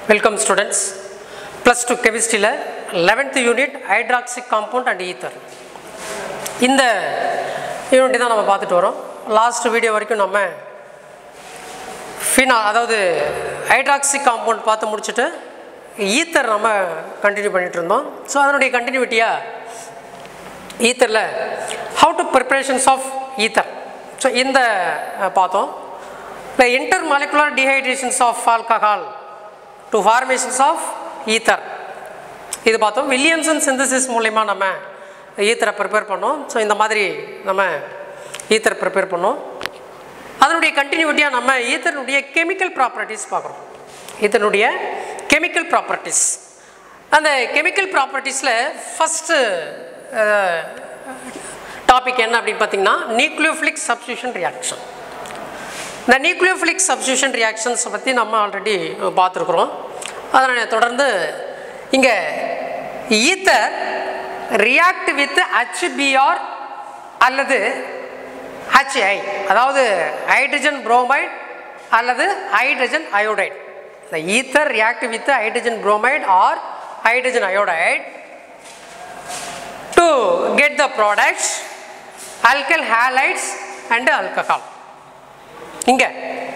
welcome students plus two கெமிஸ்ட்ரியில் eleventh unit hydroxy compound and ether இந்த unit தான் நம்ம பார்த்துட்டு வரோம் லாஸ்ட் வீடியோ வரைக்கும் நம்ம ஃபினா அதாவது ஹைட்ராக்சிக் காம்பவுண்ட் பார்த்து முடிச்சுட்டு ஈத்தர் நம்ம கண்டினியூ பண்ணிட்டு இருந்தோம் ஸோ அதனுடைய கண்டினியூட்டியாக ஈத்தரில் how to preparations of ether so இந்த அஹ், பார்த்தோம் இந்த intermolecular dehydrations of alcohol to formations of ether இது பார்த்தோம் வில்லியம்சன் சிந்தசிஸ் மூலயமா நம்ம ஈத்தரை ப்ரிப்பேர் பண்ணோம் ஸோ இந்த மாதிரி நம்ம ஈத்தர் ப்ரிப்பேர் பண்ணோம் அதனுடைய கண்டினியூட்டியாக நம்ம ஈத்தனுடைய கெமிக்கல் ப்ராப்பர்ட்டிஸ் பார்க்குறோம் ஈத்தனுடைய கெமிக்கல் ப்ராப்பர்ட்டிஸ் அந்த கெமிக்கல் ப்ராப்பர்ட்டிஸில் ஃபஸ்ட்டு டாபிக் என்ன அப்படின்னு பார்த்தீங்கன்னா நியூக்ளியோஃபிலிக் சப்ஸ்டியூஷன் ரியாக்ஷன் இந்த நியூக்ளியோஃபிலிக் சப்ஸ்டியூஷன் ரியாக்ஷன்ஸை பற்றி நம்ம ஆல்ரெடி பார்த்துருக்குறோம் அதனை தொடர்ந்து இங்கே ஈத்தர் ரியாக்ட் வித் HBr அல்லது HI அதாவது ஹைட்ரஜன் புரோமைட் அல்லது ஹைட்ரஜன் அயோடைட் இந்த ether react with hydrogen bromide or hydrogen iodide to get the products alkyl halides and alcohol இங்க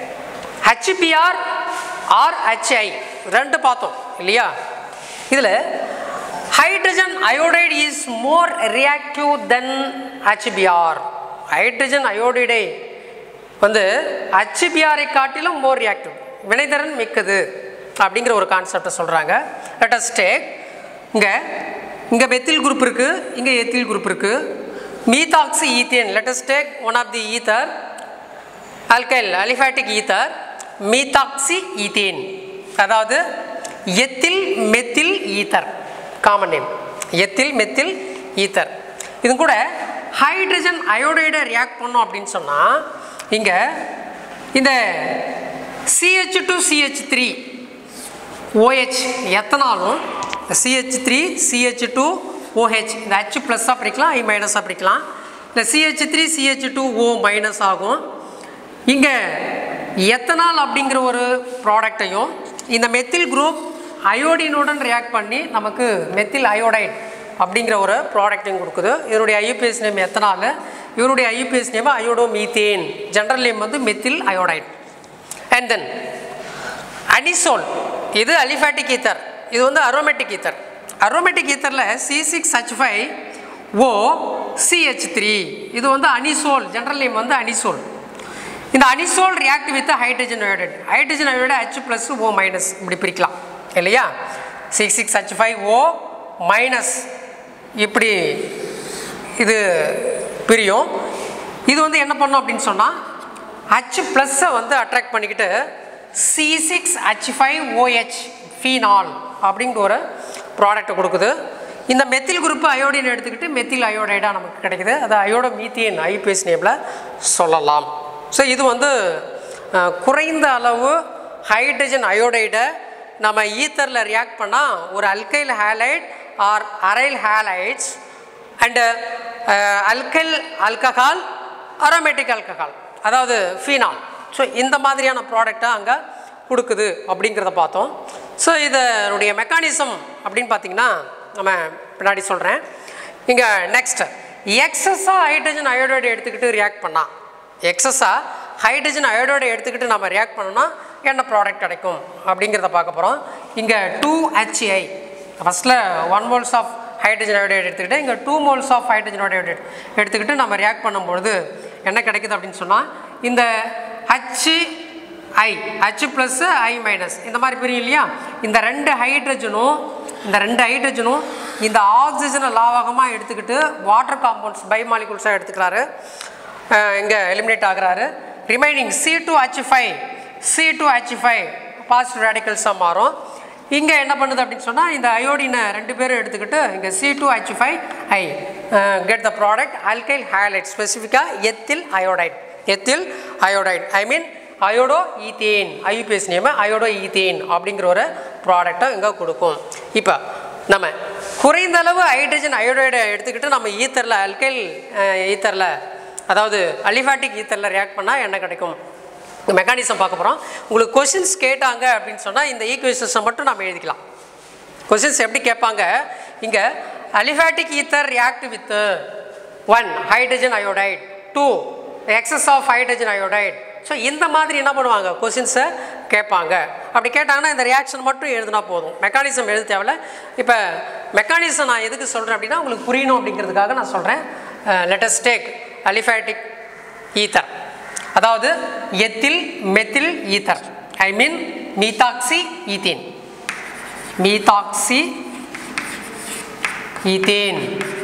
HBr ஆர் HI ரெண்டு பார்த்தோம் இல்லையா இதில் hydrogen iodide is more reactive than HBr hydrogen அயோடைடை வந்து ஹெச்பிஆரை காட்டிலும் மோர் ரியாக்டிவ் வினைத்திறன் மிக்கது அப்படிங்கிற ஒரு கான்செப்டை சொல்கிறாங்க லெட்டஸ் டேக் இங்கே இங்கே மெத்தில் குரூப் இருக்குது இங்கே எத்தில் குரூப் இருக்குது methoxy ethane let's take one of the ether alkyl aliphatic ether methoxy ethane அதாவது ethyl methyl ether common name ethyl methyl ether இது கூட ஹைட்ரஜன் அயோடைடை ரியாக்ட் பண்ணோம் அப்படின்னு சொன்னால் இங்கே இந்த CH two CH three OH எத்தனாலும் CH three CH two OH இந்த ஹெச் ப்ளஸ்ஸாக பிடிக்கலாம் ஐ மைனஸாக பிடிக்கலாம் இந்த CH three CH two O minus ஆகும் இங்கே எத்தனால் அப்படிங்கிற ஒரு ப்ராடக்டையும் இந்த மெத்தில் குரூப் அயோடினுடன் ரியாக்ட் பண்ணி நமக்கு மெத்தில் அயோடைட் அப்படிங்கிற ஒரு ப்ராடக்டையும் கொடுக்குது இதனுடைய ஐயூபிஎஸ் நேம் எத்தனால் இவருடைய IUPAC name iodo methane general name வந்து methyl iodide and then anisole இது அலிஃபேட்டிக் ஈத்தர் இது வந்து அரோமேட்டிக் ஈத்தர் அரோமேட்டிக் ஈத்தரில் C six H five O CH three இது வந்து அனிசோல் ஜென்ரல் நேம் வந்து அனிசோல் இந்த anisole react with hydrogen iodide hydrogen iodide H plus O minus இப்படி பிரிக்கலாம் இல்லையா six six H five O minus இப்படி இது பிரியும் இது வந்து என்ன பண்ணும் அப்படின்னு சொன்னால் ஹச் ப்ளஸ்ஸை வந்து அட்ராக்ட் பண்ணிக்கிட்டு C six H five OH phenol அப்படிங்கிற ஒரு ப்ராடக்ட்டை கொடுக்குது இந்த மெத்தில் குரூப் அயோடின் எடுத்துக்கிட்டு மெத்தில் அயோடைடாக நமக்கு கிடைக்குது அது அயோடோ மீத்தியன் ஐபிஎஸ் நேமில் சொல்லலாம் ஸோ இது வந்து அஹ், குறைந்த அளவு ஹைட்ரஜன் அயோடைடை நம்ம ஈத்தரில் ரியாக்ட் பண்ணால் ஒரு alkyl halide or aryl halides and alkyl alcohol aromatic alcohol அதாவது ஃபீனால் ஸோ இந்த மாதிரியான ப்ராடக்டை அங்கே கொடுக்குது அப்படிங்கிறத பார்த்தோம் ஸோ இதனுடைய மெக்கானிசம் அப்படின்னு பார்த்தீங்கன்னா நம்ம பின்னாடி சொல்கிறேன் இங்கே நெக்ஸ்ட் எக்ஸஸாக ஹைட்ரஜன் அயோடைடு எடுத்துக்கிட்டு ரியாக்ட் பண்ணால் எக்ஸஸாக ஹைட்ரஜன் அயோடைடு எடுத்துக்கிட்டு நம்ம ரியாக்ட் பண்ணோம்னா என்ன ப்ராடக்ட் கிடைக்கும் அப்படிங்கிறத பார்க்க போகிறோம் இங்கே டூ ஹெச்ஐ ஃபஸ்ட்டில் one moles of hydrogen iodide எடுத்துக்கிட்டு இங்கே two moles of hydrogen iodide எடுத்துக்கிட்டு நம்ம ரியாக்ட் பண்ணும்பொழுது என்ன கிடைக்குது அப்படின்னு சொன்னால் இந்த H I H plus I minus இந்த மாதிரி பிரியும் இல்லையா இந்த ரெண்டு ஹைட்ரஜனும் இந்த ரெண்டு ஹைட்ரஜனும் இந்த ஆக்சிஜனை லாவகமாக எடுத்துக்கிட்டு வாட்டர் காம்பவுண்ட்ஸ் பைமாலிகுல்ஸாக எடுத்துக்கிறாரு இங்கே எலிமினேட் ஆகுறாரு remaining C two H five C two H five positive ரேடிக்கல்ஸாக மாறும் இங்கே என்ன பண்ணுது அப்படின்னு சொன்னால் இந்த அயோடினை ரெண்டு பேரும் எடுத்துக்கிட்டு இங்கே C two H five I get the product alkyl halide ஸ்பெசிஃபிக்காக ethyl iodide ethyl iodide I mean iodo ethane IUPAC name iodo ethane அப்படிங்கிற ஒரு ப்ராடக்டை இங்கே கொடுக்கும் இப்போ நம்ம குறைந்த அளவு ஹைட்ரஜன் அயோடைடை எடுத்துக்கிட்டு நம்ம ஈத்தரில் அல்கைல் ஈத்தரில் அதாவது அலிஃபாட்டிக் ஈத்தரில் ரியாக்ட் பண்ணால் என்ன கிடைக்கும் மெக்கானிசம் பார்க்க போகிறோம் உங்களுக்கு கொஷின்ஸ் கேட்டாங்க அப்படின்னு சொன்னால் இந்த ஈக்குவேஷன்ஸை மட்டும் நம்ம எழுதிக்கலாம் கொஷின்ஸ் எப்படி கேட்பாங்க இங்கே aliphatic ether react with one hydrogen iodide to excess of hydrogen iodide so இந்த மாதிரி என்ன பண்ணுவாங்க கொஷின்ஸை கேட்பாங்க அப்படி கேட்டாங்கன்னா இந்த ரியாக்ஷன் மட்டும் எழுதுனா போதும் மெக்கானிசம் எழுத தேவையில்ல இப்போ மெக்கானிசம் நான் எதுக்கு சொல்கிறேன் அப்படின்னா உங்களுக்கு புரியணும் அப்படிங்கிறதுக்காக நான் சொல்கிறேன் லெட்டஸ் டேக் அலிஃபேட்டிக் ஈத்தர் அதாவது ethyl methyl ether I mean methoxy ethene methoxy ethane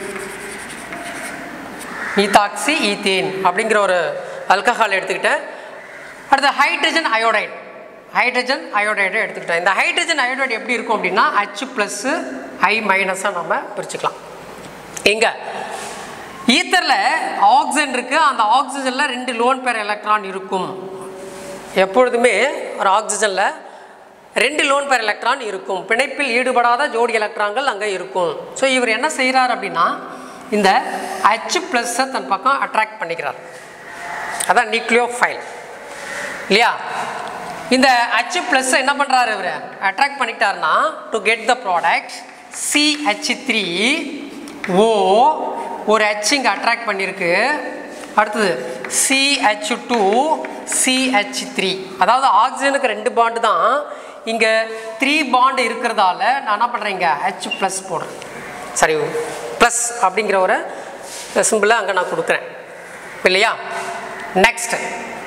methoxy ethane அப்படிங்கிற ஒரு அல்கஹால் எடுத்துக்கிட்டேன் அடுத்து ஹைட்ரஜன் அயோடைட் ஹைட்ரஜன் அயோடைடை எடுத்துக்கிட்டேன் இந்த ஹைட்ரஜன் அயோடைடு எப்படி இருக்கும் அப்படின்னா ஹச் ப்ளஸ்ஸு ஐ மைனஸாக நம்ம பிரிச்சுக்கலாம் எங்கே ஈத்தரில் ஆக்சிஜன் இருக்குது அந்த ஆக்சிஜனில் ரெண்டு லோன் பேர் எலக்ட்ரான் இருக்கும் எப்பொழுதுமே ஒரு ஆக்சிஜனில் ரெண்டு லோன் பேர் எலக்ட்ரான் இருக்கும் பிணைப்பில் ஈடுபடாத ஜோடி எலக்ட்ரான்கள் அங்கே இருக்கும் ஸோ இவர் என்ன செய்கிறார் அப்படின்னா இந்த ஹச் ப்ளஸ்ஸை தன் பக்கம் அட்ராக்ட் பண்ணிக்கிறார் அதான் நியூக்ளியோ ஃபைல் இல்லையா இந்த ஹச் ப்ளஸ்ஸை என்ன பண்ணுறாரு இவர் அட்ராக்ட் பண்ணிட்டாருன்னா to get the product CH three O ஒரு ஹெச் இங்கே அட்ராக்ட் பண்ணியிருக்கு அடுத்தது சிஹெச் டூ சிஹெச் த்ரீ அதாவது ஆக்சிஜனுக்கு ரெண்டு பாண்டு தான் இங்கே த்ரீ பாண்டு இருக்கிறதால நான் என்ன பண்ணுறேன் இங்கே ஹெச் ப்ளஸ் போடுறேன் சரி ப்ளஸ் அப்படிங்கிற ஒரு சிம்பிளை அங்கே நான் கொடுக்குறேன் இல்லையா நெக்ஸ்ட்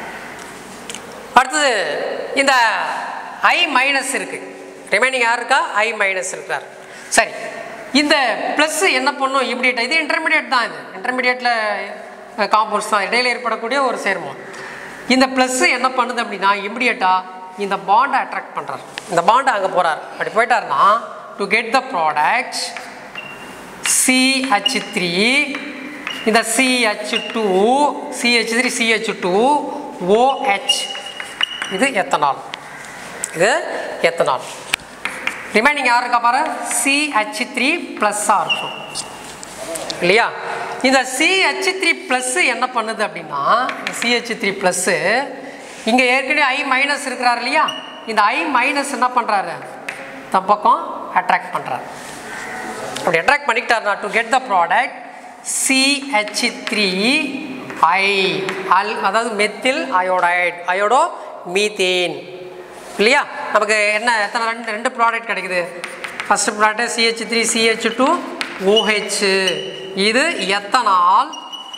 அடுத்தது இந்த ஐ மைனஸ் இருக்குது ரிமைனிங் யார் இருக்கா ஐ மைனஸ் இருக்கிறார் சரி இந்த ப்ளஸ் என்ன பண்ணும் இமிடியேட் இது இன்டர்மீடியட் தான் இது இன்டர்மீடியட்டில் காம்பவுண்ட்ஸ் தான் இடையில ஏற்படக்கூடிய ஒரு சேர்மம் இந்த ப்ளஸ் என்ன பண்ணுது அப்படின்னா இமிடியட்டாக இந்த பாண்டை அட்ராக்ட் பண்ணுறார் இந்த பாண்டை அங்கே போகிறார் அப்படி போயிட்டாருன்னா to get the product CH three இந்த CH two CH three CH two OH இது எத்தனால் இது எத்தனால் ரிமைனிங் யார் இருக்கா பாரு சிஹெச் த்ரீ ப்ளஸ்ஸாக இருக்கும் இல்லையா இந்த சிஹெச் த்ரீ ப்ளஸ்ஸு என்ன பண்ணுது அப்படின்னா சிஹெச் த்ரீ ப்ளஸ்ஸு இங்கே ஏற்கனவே ஐ மைனஸ் இருக்கிறார் இல்லையா இந்த ஐ மைனஸ் என்ன பண்ணுறாரு தன் பக்கம் அட்ராக்ட் பண்ணுறாரு அப்படி அட்ராக்ட் பண்ணிக்கிட்டாருனா to get the product CH three I அல் அதாவது மெத்தில் அயோடைட் அயோடோ மீத்தேன் இல்லையா நமக்கு என்ன எத்தனை ரெண்டு ரெண்டு ப்ராடக்ட் கிடைக்குது first product CH three CH two OH இது எத்தனால்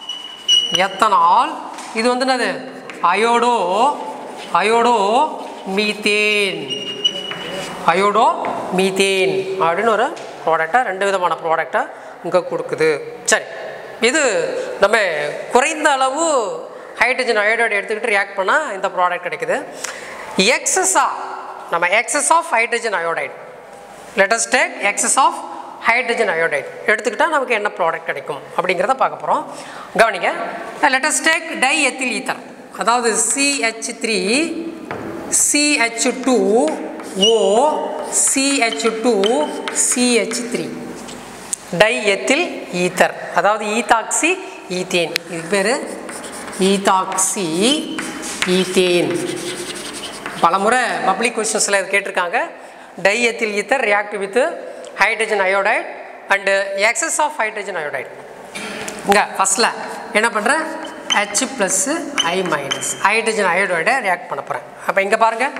எத்தனால் இது வந்து என்னது iodo iodo methane iodo methane அப்படின்னு ஒரு ப்ராடக்டாக ரெண்டு விதமான ப்ராடக்டாக இங்கே கொடுக்குது சரி இது நம்ம குறைந்த அளவு ஹைட்ரஜன் அயோடைடு எடுத்துக்கிட்டு ரியாக்ட் பண்ணால் இந்த ப்ராடக்ட் கிடைக்குது எக்ஸஸாக நம்ம excess of hydrogen iodide let's take excess of hydrogen iodide எடுத்துக்கிட்டால் நமக்கு என்ன ப்ராடக்ட் கிடைக்கும் அப்படிங்கிறத பார்க்க போகிறோம் கவனிங்க let's take diethyl ether அதாவது CH three CH two O CH two CH three diethyl ether அதாவது ஈத்தாக்சி ஈத்தேன் இது பேர் ஈத்தாக்சி ஈத்தேன் பலமுறை பப்ளிக் கொஸ்டின்ஸில் இது கேட்டிருக்காங்க diethyl ether react with hydrogen iodide and excess of hydrogen iodide இங்கே ஃபஸ்ட்டில் என்ன பண்ணுறேன் H plus I minus hydrogen அயோடைடை ரியாக்ட் பண்ண போகிறேன் அப்போ இங்கே பாருங்கள்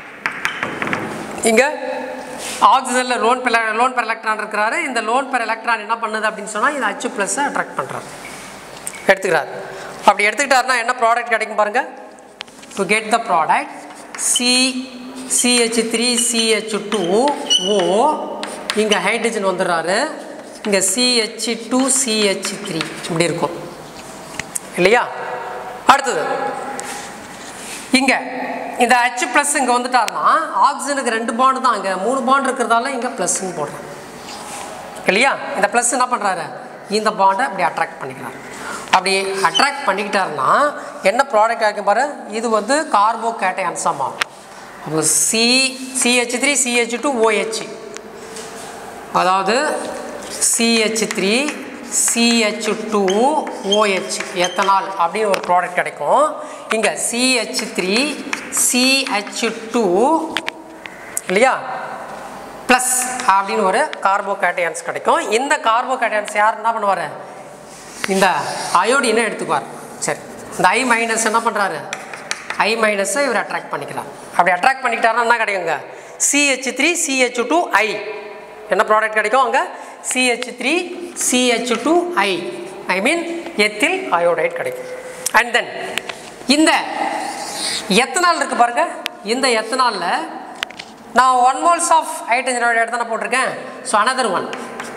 இங்கே ஆக்சிஜனில் lone pair lone pair electron இருக்கிறாரு இந்த லோன் பெர் எலக்ட்ரான் என்ன பண்ணுது அப்படின்னு சொன்னால் இந்த ஹச் ப்ளஸ்ஸை அட்ராக்ட் பண்ணுறாரு எடுத்துக்கிறார் அப்படி எடுத்துக்கிட்டாருன்னா என்ன ப்ராடக்ட் கிடைக்கும் பாருங்கள் to get the product C CH three CH two O இங்கே ஹைட்ரஜன் வந்துடுறாரு இங்கே சிஹெச் டூ சிஹெச் த்ரீ இப்படி இருக்கும் இல்லையா அடுத்தது இங்கே இந்த ஹச் ப்ளஸ் இங்கே வந்துட்டாருன்னா ஆக்சிஜனுக்கு ரெண்டு பாண்டு தான் இங்கே மூணு பாண்டு இருக்கிறதால இங்கே ப்ளஸ்ன்னு போடுறேன் இல்லையா இந்த ப்ளஸ் என்ன பண்ணுறாரு இந்த பாண்டை அப்படி அட்ராக்ட் பண்ணிக்கிறாரு அப்படி அட்ராக்ட் பண்ணிக்கிட்டாருன்னா என்ன ப்ராடக்ட் ஆகும் பாரு இது வந்து கார்போ கேட்டையான்ஸாக மாறும் அப்போ C CH three CH two OH அதாவது CH three CH two OH ethanol அப்படின்னு ஒரு ப்ராடக்ட் கிடைக்கும் இங்கே சிஹெச் த்ரீ சிஹெச் டூ இல்லையா ப்ளஸ் அப்படின்னு ஒரு கார்போகேட்டையான்ஸ் கிடைக்கும் இந்த கார்போகேட்டையான்ஸ் யார் என்ன பண்ணுவார் இந்த அயோடினை எடுத்துக்குவார் சரி இந்த ஐ மைனஸ் என்ன பண்ணுறாரு ஐ மைனஸை இவர் அட்ராக்ட் பண்ணிக்கிறார் அப்படி அட்ராக்ட் பண்ணிக்கிட்டாருன்னா என்ன கிடைக்குங்க CH three CH two I என்ன ப்ராடக்ட் கிடைக்கும் அங்கே CH three CH two I I mean ethyl iodide கிடைக்கும் அண்ட் தென் இந்த எத்தனால் இருக்குது பாருங்க இந்த எத்தனாலில் நான் one moles of hydrogen iodide தானே போட்டிருக்கேன் so another one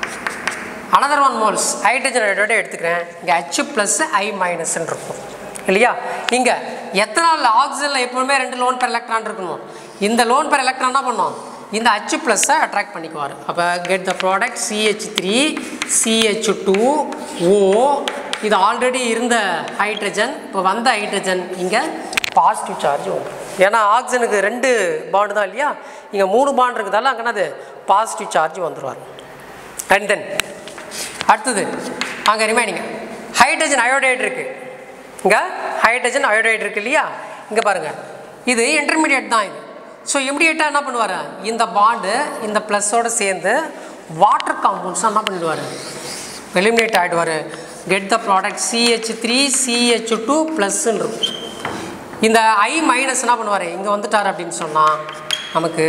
another one moles hydrogen iodide எடுத்துக்கிறேன் இங்கே ஹெச் ப்ளஸ் ஐ மைனஸ்ன்னு இருக்கும் இல்லையா இங்கே எத்தனால் ஆக்சிஜனில் எப்பவுமே ரெண்டு லோன் பெர் எலக்ட்ரான் இருக்கணும் இந்த லோன் பெர் எலக்ட்ரான் என்ன பண்ணும் இந்த ஹச் ப்ளஸ்ஸை அட்ராக்ட் பண்ணிக்குவார் அப்போ get the product CH three CH two O இது ஆல்ரெடி இருந்த ஹைட்ரஜன் இப்போ வந்த ஹைட்ரஜன் இங்கே பாசிட்டிவ் சார்ஜ் வந்துடும் ஏன்னா ஆக்சிஜனுக்கு ரெண்டு பாண்டு தான் இல்லையா இங்கே மூணு பாண்ட் இருக்குதால அங்கே என்னது பாசிட்டிவ் சார்ஜ் வந்துடுவார் அண்ட் தென் அடுத்தது அங்கே ரிமைனிங் ஹைட்ரஜன் அயோடைடு இருக்குது இங்கே ஹைட்ரஜன் அயோடைடு இருக்குது இல்லையா இங்கே பாருங்கள் இது இன்டர்மீடியட் தான் இது ஸோ இமிடியேட்டாக என்ன பண்ணுவார் இந்த பாண்டு இந்த ப்ளஸ்ஸோடு சேர்ந்து வாட்டர் காம்பவுண்ட்ஸ் என்ன பண்ணிடுவார் எலிமினேட் ஆகிடுவார் get the product CH three CH two ப்ளஸ்ன்னு இருக்கும் இந்த ஐ மைனஸ் என்ன பண்ணுவார் இங்கே வந்துட்டார் அப்படின்னு சொன்னால் நமக்கு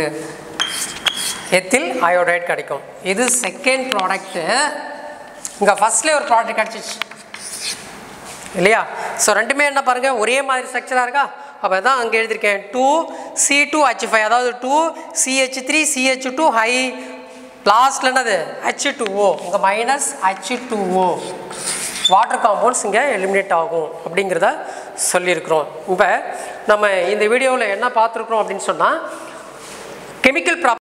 எத்தில் அயோடைட் கிடைக்கும் இது செகண்ட் ப்ராடக்ட்டு இங்கே ஃபஸ்ட்லேயே ஒரு ப்ராடக்ட் கிடச்சிச்சு இல்லையா ஸோ ரெண்டுமே என்ன பாருங்கள் ஒரே மாதிரி ஸ்ட்ரக்சராக இருக்கா அப்போ தான் அங்கே எழுதியிருக்கேன் two C two H five அதாவது two CH three CH two I லாஸ்ட்ல என்னது ஹச் டூ ஓ இங்கே minus H two O water compounds இங்கே எலிமினேட் ஆகும் அப்படிங்கிறத சொல்லியிருக்கிறோம் இப்போ நம்ம இந்த வீடியோவில் என்ன பார்த்துருக்குறோம் அப்படின்னு சொன்னால் கெமிக்கல் ப்ராப்